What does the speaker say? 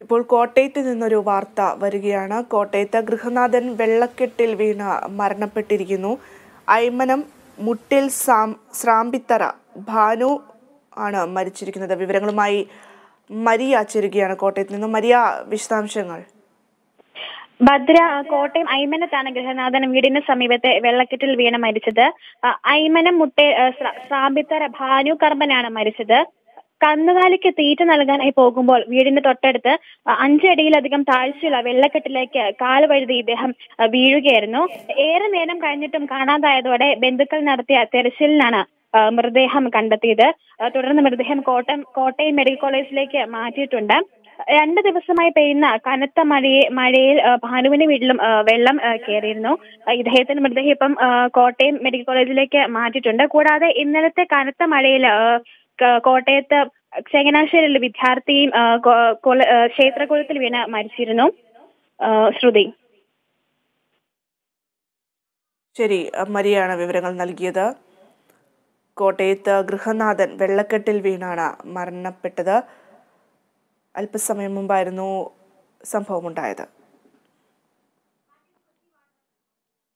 ഇപ്പോൾ കോട്ടയത്ത് നിന്നൊരു വാർത്ത വരികയാണ് കോട്ടയത്ത് ഗൃഹനാഥൻ വെള്ളക്കെട്ടിൽ വീണ് മരണപ്പെട്ടിരിക്കുന്നു ഐമനം മുട്ടിൽ സാം സ്രാമ്പിത്തറ ഭാനു ആണ് മരിച്ചിരിക്കുന്നത് വിവരങ്ങളുമായി മരിയ ചേരുകയാണ് കോട്ടയത്ത് നിന്നും മരിയ വിശദാംശങ്ങൾ ഭദ്ര കോട്ടയം ഐമനത്താണ് ഗൃഹനാഥൻ വീടിന് സമീപത്തെ വെള്ളക്കെട്ടിൽ വീണ് മരിച്ചത് ആ, ഐമനം മുട്ടെ ആ, ശ്ര- ശ്രാമ്പിത്തറ ഭാനു കർമ്മനാണ് മരിച്ചത് കന്നുകാലിക്ക് തീറ്റ നൽകാനായി പോകുമ്പോൾ വീടിന്റെ തൊട്ടടുത്ത് ആ, അഞ്ചടിയിലധികം താഴ്ചയുള്ള വെള്ളക്കെട്ടിലേക്ക് കാല് വഴുതി ഇദ്ദേഹം ആ, വീഴുകയായിരുന്നു ഏറെ നേരം കഴിഞ്ഞിട്ടും കാണാതായതോടെ ബന്ധുക്കൾ നടത്തിയ തെരച്ചിലിനാണ് ആ, മൃതദേഹം കണ്ടെത്തിയത് ആ, തുടർന്ന് മൃതദേഹം കോട്ടയം കോട്ടയം മെഡിക്കൽ കോളേജിലേക്ക് മാറ്റിയിട്ടുണ്ട് രണ്ട് ദിവസമായി പെയ്യുന്ന കനത്ത മഴയെ മഴയിൽ ആ, ഭാനുവിന്റെ വീട്ടിലും ആ, വെള്ളം ആ, കയറിയിരുന്നു ആ, ഇദ്ദേഹത്തിന്റെ മൃതദേഹം ഇപ്പം ആ, കോട്ടയം മെഡിക്കൽ കോളേജിലേക്ക് മാറ്റിയിട്ടുണ്ട് കൂടാതെ ഇന്നലത്തെ കനത്ത മഴയിൽ ആ, ക- കോട്ടയത്ത് ചങ്ങനാശ്ശേരിയിലെ വിദ്യാർത്ഥിയും ആ, കൊ- കൊല- ആ, ക്ഷേത്രകുളത്തിൽ വീണ് മരിച്ചിരുന്നു ആ, ശ്രുതി ശരി മരിയാണ് വിവരങ്ങൾ നൽകിയത് കോട്ടയത്ത് ഗൃഹനാഥൻ വെള്ളക്കെട്ടിൽ വീണാണ് മരണപ്പെട്ടത് അല്പസമയം മുമ്പായിരുന്നു സംഭവമുണ്ടായത്